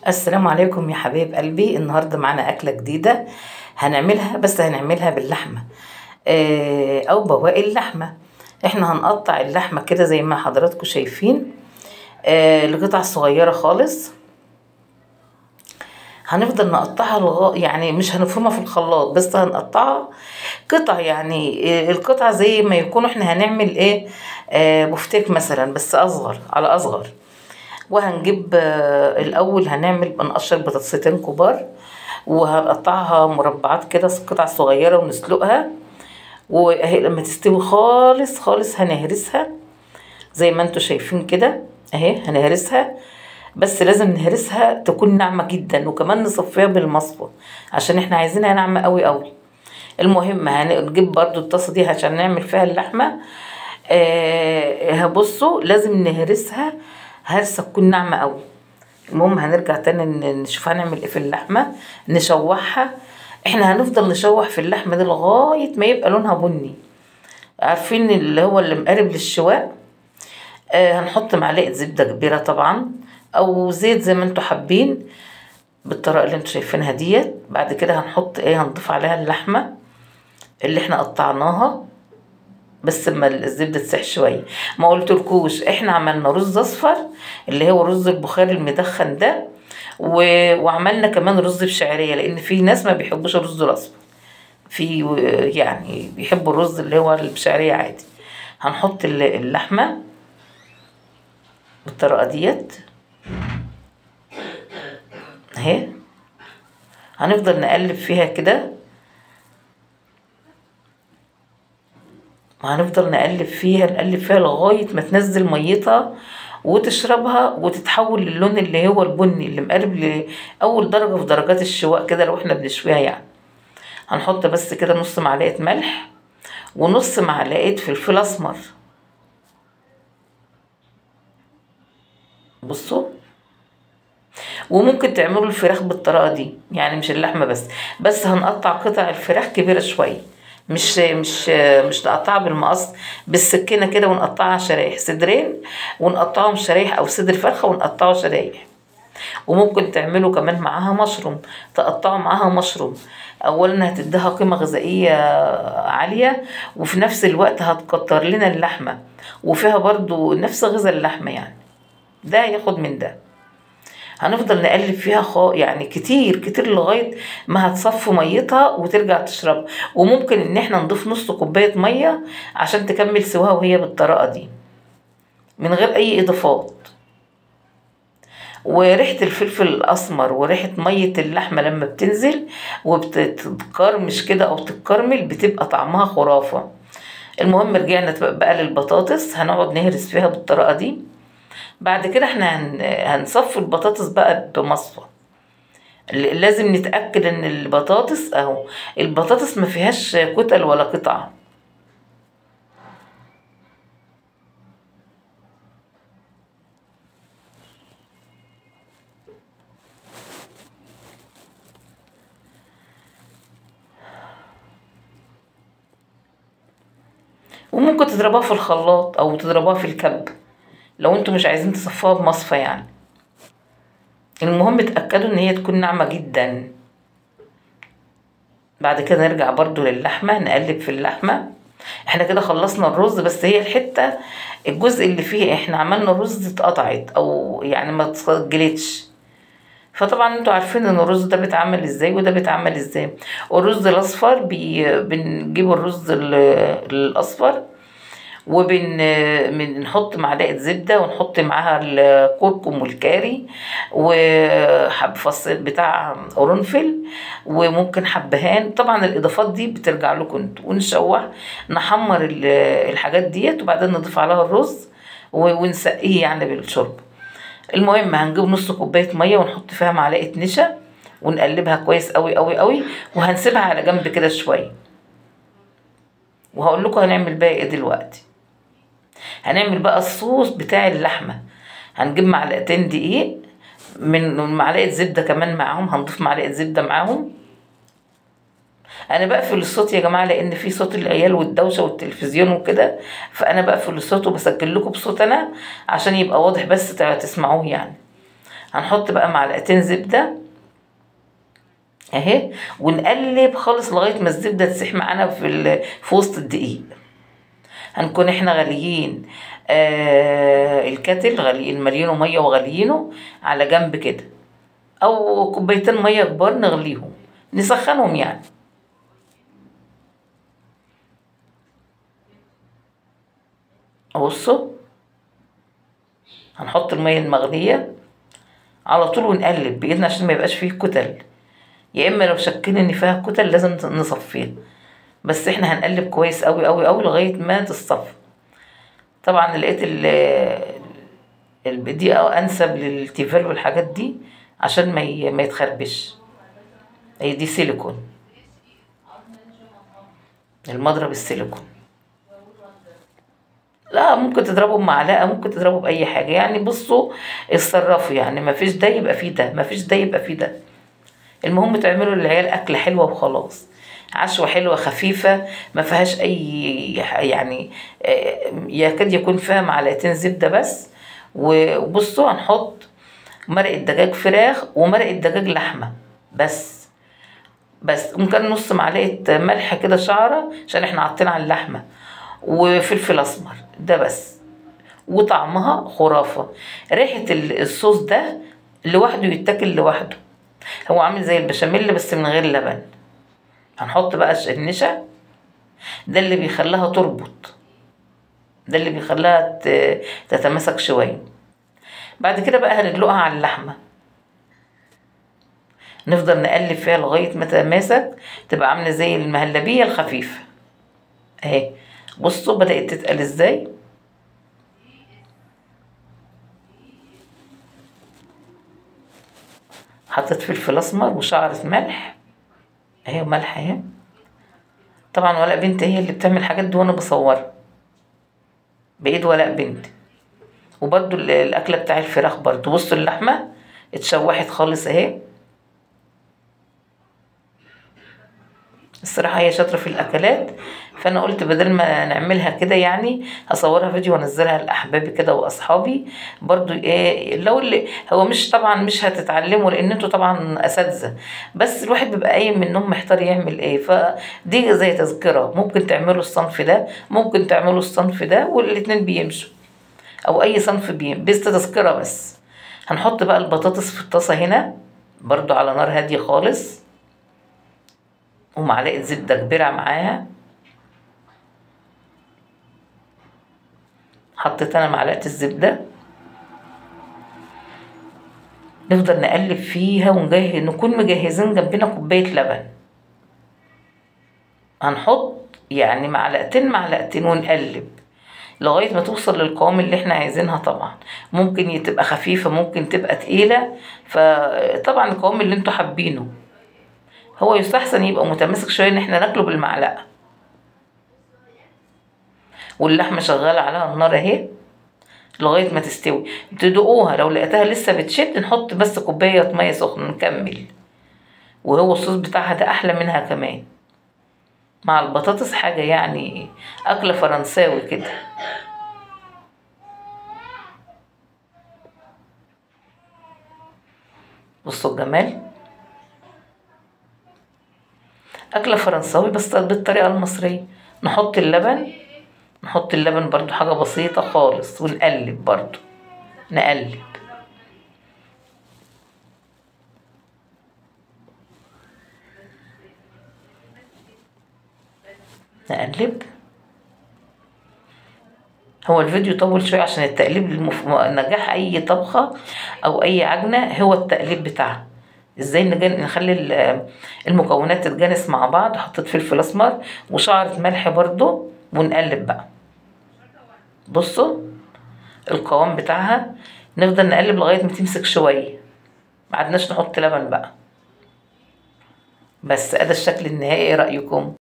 السلام عليكم يا حبايب قلبي النهارده معانا اكله جديده هنعملها بس هنعملها باللحمه آه، او بواقي اللحمه احنا هنقطع اللحمه كده زي ما حضراتكم شايفين آه، لقطع صغيره خالص هنفضل نقطعها لغا يعني مش هنفرمها في الخلاط بس هنقطعها قطع يعني آه، القطعة زي ما يكون احنا هنعمل ايه آه، بفتيك مثلا بس اصغر على اصغر وهنجيب آه، الاول هنعمل نقشر بطاطستين كبار وهنقطعها مربعات كده قطع صغيرة ونسلقها واهي لما تستوي خالص خالص هنهرسها زي ما انتوا شايفين كده اهي هنهرسها بس لازم نهرسها تكون ناعمة جدا وكمان نصفيها بالمصفى عشان احنا عايزينها ناعمة قوي قوي المهم هنجيب برضو الطاسة دي عشان نعمل فيها اللحمة آه هبصوا لازم نهرسها هرسة تكون ناعمة قوي المهم هنرجع تاني ن- نشوف هنعمل ايه في اللحمة نشوحها احنا هنفضل نشوح في اللحمة دي لغاية ما يبقى لونها بني عارفين اللي هو اللي مقارب للشواء آه هنحط معلقة زبدة كبيرة طبعا او زيت زي ما انتوا حابين بالطريقة اللي انتوا شايفينها ديت بعد كده هنحط ايه هنضيف عليها اللحمة اللي احنا قطعناها بس اما الزبدة تسيح شوية ما قلتلكوش احنا عملنا رز اصفر اللي هو رز البخاري المدخن ده و... وعملنا كمان رز بشعرية لان في ناس ما بيحبوش الرز الاصفر في يعني بيحبوا الرز اللي هو البشعرية عادي هنحط ال- اللحمة بالطريقة ديت اهي هنفضل نقلب فيها كده وهنفضل نقلب فيها نقلب فيها لغاية ما تنزل ميتها وتشربها وتتحول للون اللي هو البني اللي مقرب لأول درجة في درجات الشواء كده لو احنا بنشويها يعني هنحط بس كده نص معلقة ملح ونص معلقة فلفل أسمر بصوا وممكن تعملوا الفراخ بالطريقة دي يعني مش اللحمة بس بس هنقطع قطع الفراخ كبيرة شوية مش مش مش نقطعها بالمقص بالسكينة كده ونقطعها شرايح صدرين ونقطعهم شرايح أو صدر فرخة ونقطعه شرايح وممكن تعملوا كمان معاها مشروم تقطعوا معاها مشروم اولا هتديها قيمة غذائية عالية وفي نفس الوقت هتكتر لنا اللحمة وفيها برضو نفس غذاء اللحمة يعني ده ياخد من ده هنفضل نقلب فيها خا يعني كتير كتير لغاية ما هتصفي ميتها وترجع تشرب وممكن ان احنا نضيف نص كوباية مية عشان تكمل سواها وهي بالطريقة دي من غير اي اضافات وريحة الفلفل الأسمر وريحة مية اللحمة لما بتنزل وبتتكرمش كده أو تتكرمل بتبقى طعمها خرافة المهم رجعنا بقى للبطاطس هنقعد نهرس فيها بالطريقة دي بعد كده احنا هن... هنصفي البطاطس بقى بمصفى ل- لازم نتأكد ان البطاطس اهو البطاطس ما فيهاش كتل ولا قطع وممكن تضربوها في الخلاط او تضربوها في الكب لو انتوا مش عايزين تصفوها بمصفى يعني المهم اتأكدوا ان هي تكون ناعمة جدا بعد كده نرجع برضو للحمة نقلب في اللحمة احنا كده خلصنا الرز بس هي الحتة الجزء اللي فيه احنا عملنا الرز اتقطعت او يعني ما اتسجلتش فطبعا انتوا عارفين ان الرز ده بيتعمل ازاي وده بيتعمل ازاي الرز الاصفر بي... بنجيب الرز ال- الاصفر وبن بنحط معلقه زبده ونحط معاها الكركم والكاري وحب فص بتاع قرنفل وممكن حبهان طبعا الاضافات دي بترجع لكم انتوا ونشوح نحمر ال- الحاجات ديت وبعدين نضيف عليها الرز و- ونسقيه يعني بالشرب المهم هنجيب نص كوبايه ميه ونحط فيها معلقه نشا ونقلبها كويس قوي قوي قوي وهنسيبها على جنب كده شويه وهقول لكم هنعمل بقى ايه دلوقتي هنعمل بقى الصوص بتاع اللحمه هنجيب معلقتين دقيق من من معلقه زبده كمان معاهم هنضيف معلقه زبده معاهم انا بقفل الصوت يا جماعه لان في صوت العيال والدوشه والتلفزيون وكده فانا بقفل الصوت وبسجل لكم بصوت انا عشان يبقى واضح بس تع- تسمعوه يعني هنحط بقى معلقتين زبدة اهي ونقلب خالص لغاية ما الزبدة تسيح معانا في, ال- في وسط الدقيق هنكون احنا غاليين آه الكاتل غاليين مليانه ميه وغاليينه على جنب كده او كوبايتين ميه كبار نغليهم نسخنهم يعني بصوا هنحط الميه المغليه على طول ونقلب بايدنا عشان ما يبقاش فيه كتل يا اما لو شكينا ان فيها كتل لازم نصفيها بس احنا هنقلب كويس قوي قوي قوي لغايه ما تصطفي طبعا لقيت ال ال- دي انسب للتيفال والحاجات دي عشان ما ي- ما يتخربش هي دي سيليكون المضرب السيليكون لا ممكن تضربه بمعلقه ممكن تضربه باي حاجه يعني بصوا اتصرفوا يعني ما فيش ده يبقى فيه ده ما فيش ده يبقى فيه ده المهم تعملوا للعيال اكله حلوه وخلاص عشوة حلوة خفيفة ما فيهاش أي يعني آه، يكاد يكون فيها معلقتين زبدة بس وبصوا هنحط مرقة دجاج فراخ ومرقة دجاج لحمة بس بس ممكن نص معلقة ملح كده شعرة عشان احنا حاطين على اللحمة وفلفل أسمر ده بس وطعمها خرافة ريحة ال- الصوص ده لوحده يتاكل لوحده هو عامل زي البشاميل بس من غير لبن هنحط بقى الش- النشا ده اللي بيخليها تربط ده اللي بيخليها ت- تتماسك شوية بعد كده بقى هندلقها على اللحمة نفضل نقلب فيها لغاية ما تتماسك تبقى عاملة زي المهلبية الخفيفة اهي بصوا بدأت تتقل ازاي حطيت فلفل اسمر وشعرة ملح اهي ملح اهي طبعا ولاء بنت هي اللي بتعمل الحاجات دي وانا بصورها بايد ولاء بنت وبرده الاكله بتاع الفراخ برضو بصوا اللحمه اتشوحت خالص اهي الصراحه هي شاطره في الاكلات فانا قلت بدل ما نعملها كده يعني هصورها فيديو وانزلها لاحبابي كده واصحابي برضو ايه لو اللي هو مش طبعا مش هتتعلموا لان انتوا طبعا اساتذه بس الواحد بيبقى قايم من النوم محتار يعمل ايه فدي زي تذكره ممكن تعملوا الصنف ده ممكن تعملوا الصنف ده والاتنين بيمشوا او اي صنف بيم بس تذكره بس هنحط بقى البطاطس في الطاسه هنا برضو على نار هاديه خالص ومعلقه زبده كبيره معاها حطيت انا معلقه الزبده نفضل نقلب فيها ونجهز نكون مجهزين جنبنا كوبايه لبن هنحط يعني معلقتين معلقتين ونقلب لغايه ما توصل للقوام اللي احنا عايزينها طبعا ممكن تبقى خفيفه ممكن تبقى تقيله فطبعا القوام اللي انتوا حابينه هو يستحسن يبقى متماسك شويه ان احنا ناكله بالمعلقه واللحمه شغاله عليها النار اهي لغايه ما تستوي تدوقوها لو لقيتها لسه بتشد نحط بس كوبايه ميه سخنه نكمل وهو الصوص بتاعها ده احلى منها كمان مع البطاطس حاجه يعني اكله فرنساوي كده بصوا الجمال أكلة فرنساوي بس بالطريقة المصرية نحط اللبن نحط اللبن برضو حاجة بسيطة خالص ونقلب برضو نقلب نقلب هو الفيديو طول شوية عشان التقليب المف... نجاح أي طبخة أو أي عجنة هو التقليب بتاعها ازاي نجن... نخلي ال- المكونات تتجانس مع بعض حطيت فلفل اسمر وشعرة ملح برضو ونقلب بقى بصوا القوام بتاعها نفضل نقلب لغاية ما تمسك شوية معدناش نحط لبن بقى بس ادي الشكل النهائي ايه رأيكم